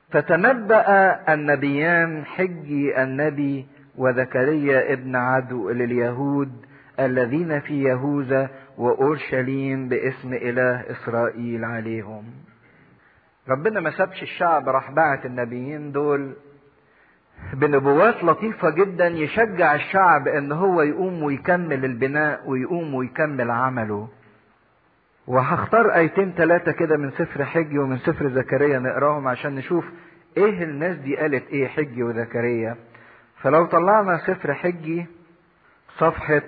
فتنبأ النبيان حجي النبي وزكريا ابن عدو لليهود الذين في يهوذا وأورشليم باسم إله إسرائيل عليهم ربنا ما سابش الشعب راح بعت النبيين دول بنبوات لطيفة جدا يشجع الشعب ان هو يقوم ويكمل البناء ويقوم ويكمل عمله وهختار ايتين ثلاثة كده من سفر حجي ومن سفر زكريا نقراهم عشان نشوف ايه الناس دي قالت ايه حجي وزكريا فلو طلعنا سفر حجي صفحة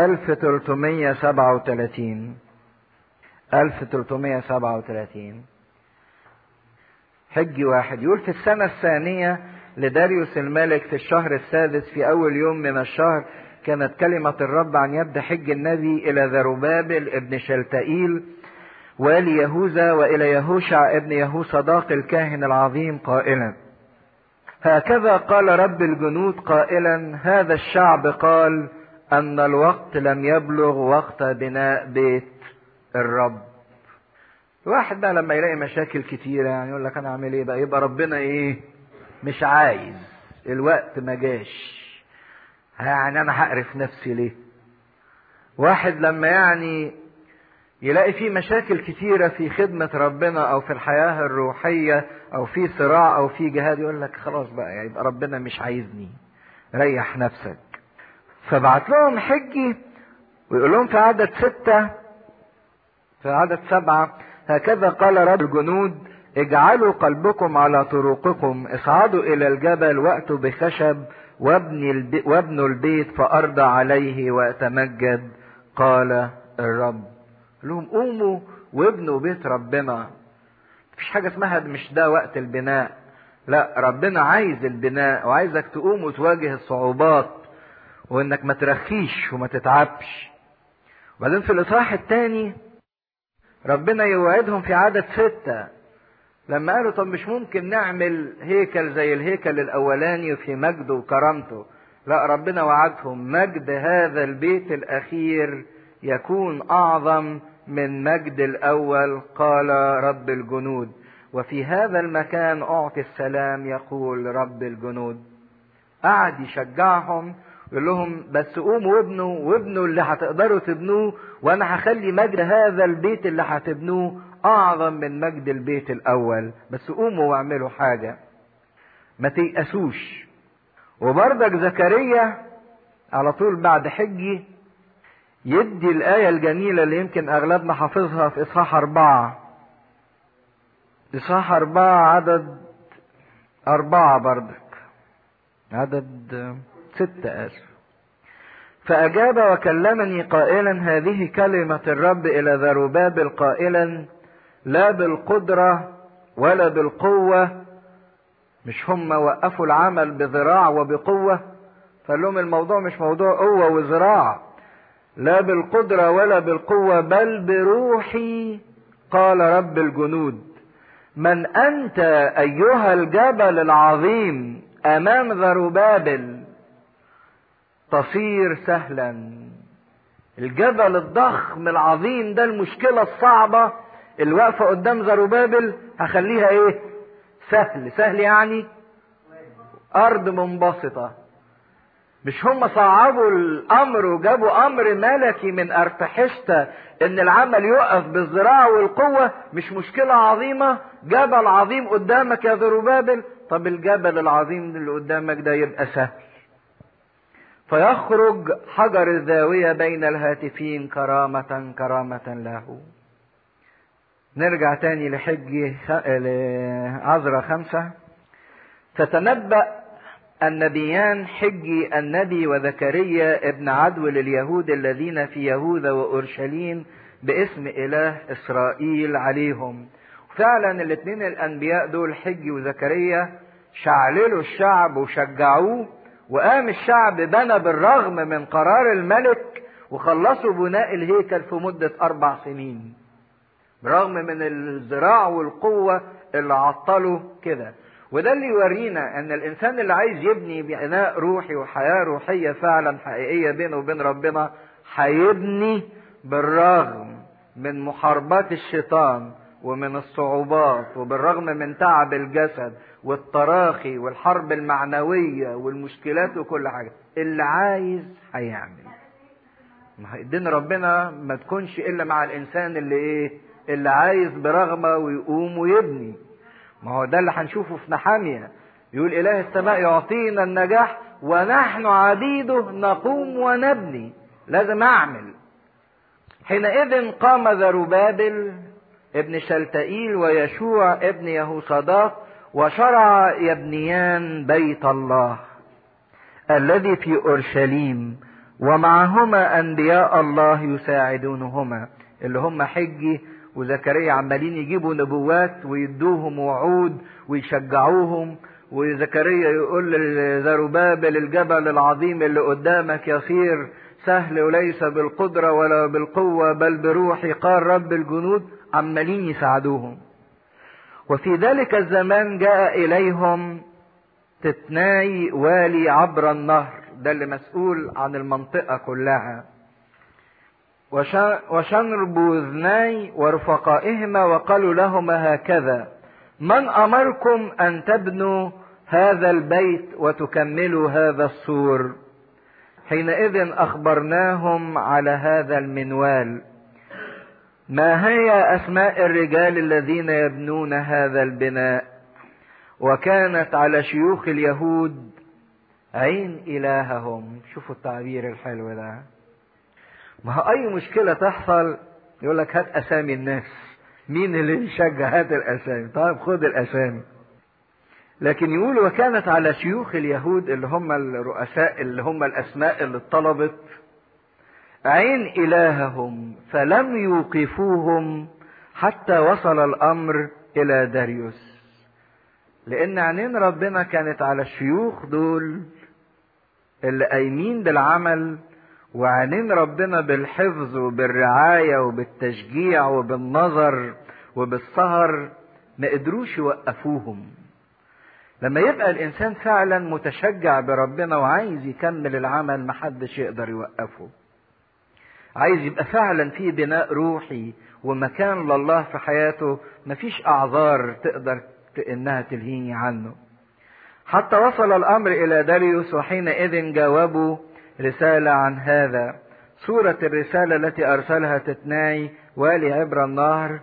1337 1337 حجي واحد يقول في السنة الثانية لداريوس الملك في الشهر السادس في أول يوم من الشهر كانت كلمة الرب عن يد حج النبي إلى ذروبابل ابن شلتائيل والي يهوذا وإلى يهوشع ابن يهوصداق الكاهن العظيم قائلا هكذا قال رب الجنود قائلا هذا الشعب قال أن الوقت لم يبلغ وقت بناء بيت الرب الواحد بقى لما يلاقي مشاكل كتيرة يعني يقول لك أنا أعمل إيه بقى يبقى ربنا إيه مش عايز الوقت ما جاش يعني انا هقرف نفسي ليه واحد لما يعني يلاقي فيه مشاكل كتيرة في خدمة ربنا او في الحياة الروحية او في صراع او في جهاد يقول لك خلاص بقى يعني يبقى ربنا مش عايزني ريح نفسك فبعت لهم حجي ويقول لهم في عدد ستة في عدد سبعة هكذا قال رب الجنود اجعلوا قلبكم على طرقكم اصعدوا الى الجبل واتوا بخشب وابني البي وابنوا البيت فارضى عليه واتمجد قال الرب لهم قوموا وابنوا بيت ربنا مفيش حاجة اسمها مش ده وقت البناء لا ربنا عايز البناء وعايزك تقوم وتواجه الصعوبات وانك ما ترخيش وما تتعبش وبعدين في الاصحاح الثاني ربنا يوعدهم في عدد ستة لما قالوا طب مش ممكن نعمل هيكل زي الهيكل الاولاني في مجده وكرامته لا ربنا وعدهم مجد هذا البيت الاخير يكون اعظم من مجد الاول قال رب الجنود وفي هذا المكان اعطي السلام يقول رب الجنود قعد يشجعهم يقول لهم بس قوموا وابنوا وابنوا اللي هتقدروا تبنوه وانا هخلي مجد هذا البيت اللي هتبنوه اعظم من مجد البيت الاول بس قوموا واعملوا حاجة ما تيأسوش وبرضك زكريا على طول بعد حجي يدي الآية الجميلة اللي يمكن أغلبنا حافظها في إصحاح أربعة إصحاح أربعة عدد أربعة بردك عدد ستة آسف فأجاب وكلمني قائلا هذه كلمة الرب إلى ذروبابل قائلا لا بالقدرة ولا بالقوة مش هم وقفوا العمل بذراع وبقوة فقال لهم الموضوع مش موضوع قوة وذراع لا بالقدرة ولا بالقوة بل بروحي قال رب الجنود من أنت أيها الجبل العظيم أمام ذروبابل تصير سهلا الجبل الضخم العظيم ده المشكلة الصعبة الواقفة قدام زروبابل هخليها ايه سهل سهل يعني ارض منبسطة مش هم صعبوا الامر وجابوا امر ملكي من ارتحشتة ان العمل يقف بالزراعة والقوة مش مشكلة عظيمة جبل عظيم قدامك يا زروبابل طب الجبل العظيم اللي قدامك ده يبقى سهل فيخرج حجر الزاوية بين الهاتفين كرامة كرامة له نرجع تاني لحج عذرة خمسة فتنبأ النبيان حجي النبي وزكريا ابن عدو لليهود الذين في يهوذا وأورشليم باسم إله إسرائيل عليهم فعلا الاثنين الأنبياء دول حجي وزكريا شعللوا الشعب وشجعوه وقام الشعب بنى بالرغم من قرار الملك وخلصوا بناء الهيكل في مدة أربع سنين برغم من الزراع والقوة اللي عطلوا كده وده اللي يورينا ان الانسان اللي عايز يبني بناء روحي وحياة روحية فعلا حقيقية بينه وبين ربنا هيبني بالرغم من محاربات الشيطان ومن الصعوبات وبالرغم من تعب الجسد والتراخي والحرب المعنوية والمشكلات وكل حاجة اللي عايز هيعمل ما دين ربنا ما تكونش الا مع الانسان اللي ايه اللي عايز برغبة ويقوم ويبني ما هو ده اللي هنشوفه في نحامية يقول اله السماء يعطينا النجاح ونحن عبيده نقوم ونبني لازم اعمل حينئذ قام ذربابل ابن شلتئيل ويشوع ابن يهوصداق وشرع يبنيان بيت الله الذي في اورشليم ومعهما انبياء الله يساعدونهما اللي هم حجي وزكريا عمالين يجيبوا نبوات ويدوهم وعود ويشجعوهم وزكريا يقول لزربابل الجبل العظيم اللي قدامك يصير سهل وليس بالقدرة ولا بالقوة بل بروحي قال رب الجنود عمالين يساعدوهم وفي ذلك الزمان جاء إليهم تتناي والي عبر النهر ده اللي مسؤول عن المنطقة كلها وشنر بوذناي ورفقائهما وقالوا لهما هكذا من أمركم أن تبنوا هذا البيت وتكملوا هذا السور حينئذ أخبرناهم على هذا المنوال ما هي أسماء الرجال الذين يبنون هذا البناء وكانت على شيوخ اليهود عين إلههم شوفوا التعبير الحلو ده ما هو أي مشكلة تحصل يقول لك هات أسامي الناس مين اللي يشجع هات الأسامي طيب خد الأسامي لكن يقول وكانت على شيوخ اليهود اللي هم الرؤساء اللي هم الأسماء اللي اتطلبت عين إلههم فلم يوقفوهم حتى وصل الأمر إلى داريوس لأن عينين ربنا كانت على الشيوخ دول اللي قايمين بالعمل وعينين ربنا بالحفظ وبالرعاية وبالتشجيع وبالنظر وبالسهر ما قدروش يوقفوهم لما يبقى الإنسان فعلا متشجع بربنا وعايز يكمل العمل محدش يقدر يوقفه عايز يبقى فعلا في بناء روحي ومكان لله في حياته مفيش أعذار تقدر انها تلهيني عنه حتى وصل الامر الى داريوس وحينئذ جاوبوا رسالة عن هذا صورة الرسالة التي ارسلها تتناي والي عبر النهر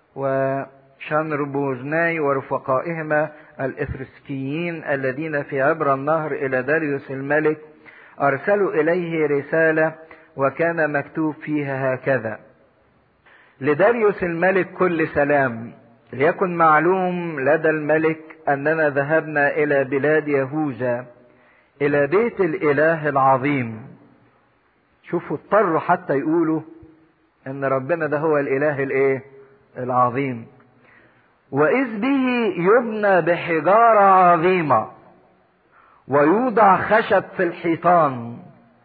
وشنر بوزناي ورفقائهما الافرسكيين الذين في عبر النهر الى داريوس الملك ارسلوا اليه رسالة وكان مكتوب فيها هكذا لداريوس الملك كل سلام ليكن معلوم لدى الملك اننا ذهبنا الى بلاد يهوذا الى بيت الاله العظيم شوفوا اضطروا حتى يقولوا ان ربنا ده هو الاله الايه العظيم واذ به يبنى بحجاره عظيمه ويوضع خشب في الحيطان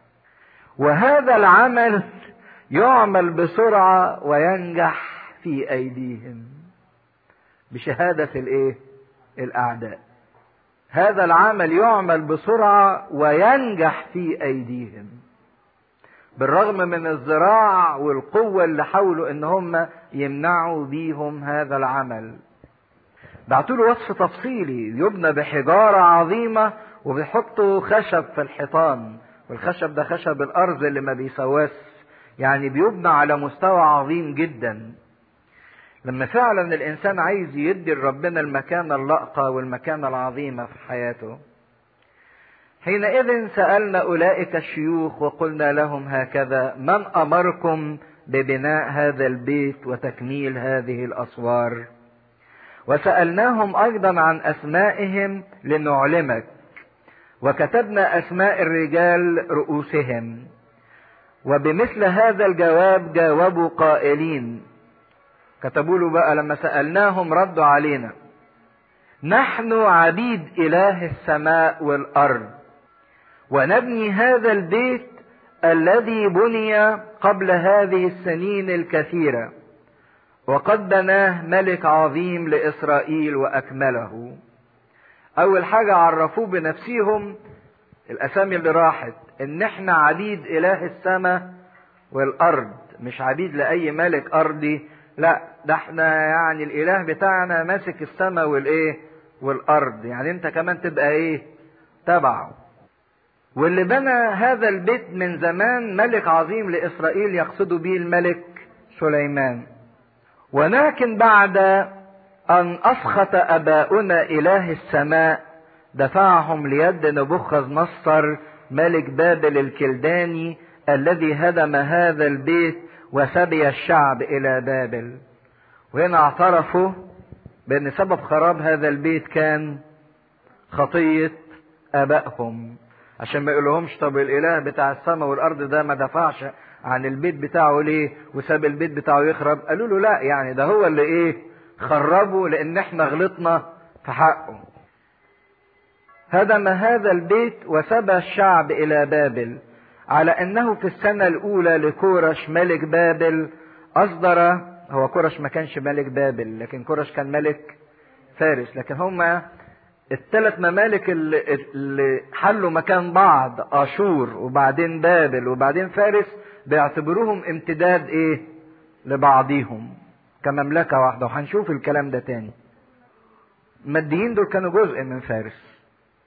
وهذا العمل يعمل بسرعه وينجح في ايديهم بشهادة الايه الاعداء هذا العمل يعمل بسرعة وينجح في ايديهم بالرغم من الذراع والقوة اللي حاولوا ان هم يمنعوا بيهم هذا العمل بعتوا له وصف تفصيلي يبنى بحجارة عظيمة وبيحطوا خشب في الحيطان والخشب ده خشب الارض اللي ما بيسواش يعني بيبنى على مستوى عظيم جدا لما فعلا الانسان عايز يدي لربنا المكانه اللائقه والمكانه العظيمه في حياته حينئذ سالنا اولئك الشيوخ وقلنا لهم هكذا من امركم ببناء هذا البيت وتكميل هذه الاسوار وسالناهم ايضا عن اسمائهم لنعلمك وكتبنا اسماء الرجال رؤوسهم وبمثل هذا الجواب جاوبوا قائلين كتبوا له بقى لما سألناهم ردوا علينا نحن عبيد إله السماء والأرض ونبني هذا البيت الذي بني قبل هذه السنين الكثيرة وقد بناه ملك عظيم لإسرائيل وأكمله أول حاجة عرفوه بنفسهم الأسامي اللي راحت إن إحنا عبيد إله السماء والأرض مش عبيد لأي ملك أرضي لا ده احنا يعني الاله بتاعنا ماسك السماء والايه والارض يعني انت كمان تبقى ايه تبعه واللي بنى هذا البيت من زمان ملك عظيم لاسرائيل يقصد به الملك سليمان ولكن بعد ان اسخط اباؤنا اله السماء دفعهم ليد نبوخذ نصر ملك بابل الكلداني الذي هدم هذا البيت وسبي الشعب الى بابل وهنا اعترفوا بان سبب خراب هذا البيت كان خطيه ابائهم عشان ما يقولهمش طب الاله بتاع السماء والارض ده ما دفعش عن البيت بتاعه ليه وساب البيت بتاعه يخرب قالوا له لا يعني ده هو اللي ايه خربه لان احنا غلطنا في حقه هدم هذا البيت وسبى الشعب الى بابل على انه في السنه الاولى لكورش ملك بابل اصدر هو كورش ما كانش ملك بابل لكن كورش كان ملك فارس لكن هما الثلاث ممالك اللي, اللي حلوا مكان بعض اشور وبعدين بابل وبعدين فارس بيعتبروهم امتداد ايه لبعضيهم كمملكه واحده وهنشوف الكلام ده تاني الماديين دول كانوا جزء من فارس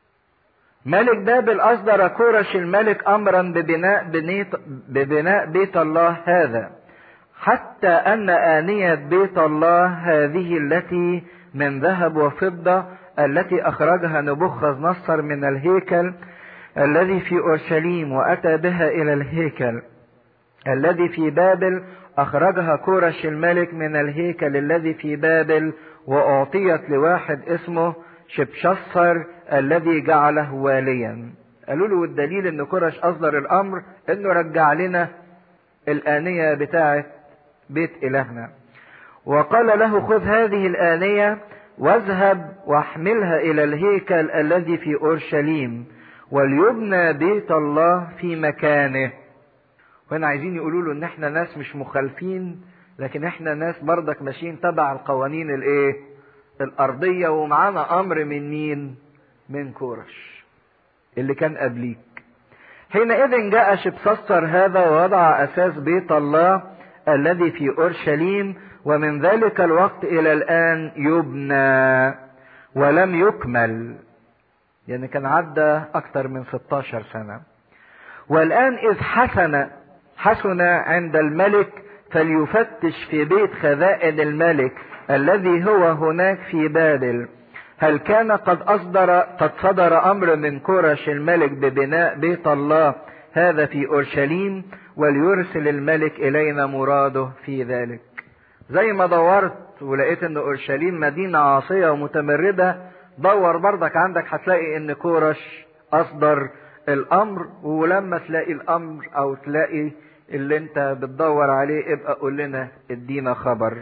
ملك بابل أصدر كورش الملك أمرا ببناء, ببناء بيت الله هذا حتى أن آنية بيت الله هذه التي من ذهب وفضة التي أخرجها نبوخذ نصر من الهيكل الذي في أورشليم وأتى بها إلى الهيكل الذي في بابل أخرجها كورش الملك من الهيكل الذي في بابل وأعطيت لواحد اسمه شبشصر الذي جعله واليا قالوا له الدليل ان كرش اصدر الامر انه رجع لنا الانية بتاعة بيت الهنا وقال له خذ هذه الانية واذهب واحملها الى الهيكل الذي في اورشليم وليبنى بيت الله في مكانه وهنا عايزين يقولوا له ان احنا ناس مش مخالفين لكن احنا ناس برضك ماشيين تبع القوانين الايه الارضيه ومعانا امر من مين من كورش اللي كان قبليك حينئذ جاء شبسستر هذا ووضع اساس بيت الله الذي في اورشليم ومن ذلك الوقت الى الان يبنى ولم يكمل يعني كان عدى اكثر من 16 سنة والان اذ حسن حسن عند الملك فليفتش في بيت خزائن الملك الذي هو هناك في بابل هل كان قد أصدر قد صدر أمر من كورش الملك ببناء بيت الله هذا في أورشليم وليرسل الملك إلينا مراده في ذلك زي ما دورت ولقيت ان اورشليم مدينة عاصية ومتمردة دور برضك عندك هتلاقي ان كورش اصدر الامر ولما تلاقي الامر او تلاقي اللي انت بتدور عليه ابقى قول لنا ادينا خبر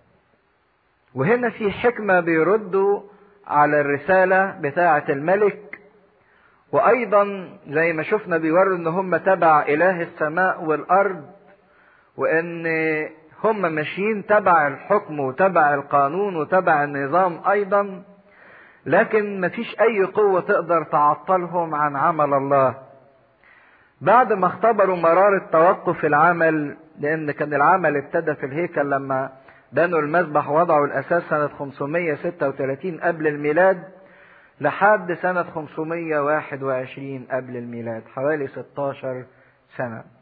وهنا في حكمة بيردوا على الرسالة بتاعة الملك وأيضا زي ما شفنا بيوروا إن هم تبع إله السماء والأرض وإن هم ماشيين تبع الحكم وتبع القانون وتبع النظام أيضا لكن مفيش أي قوة تقدر تعطلهم عن عمل الله بعد ما اختبروا مرارة توقف العمل لأن كان العمل ابتدى في الهيكل لما بنوا المذبح وضعوا الأساس سنة 536 قبل الميلاد لحد سنة 521 قبل الميلاد حوالي 16 سنة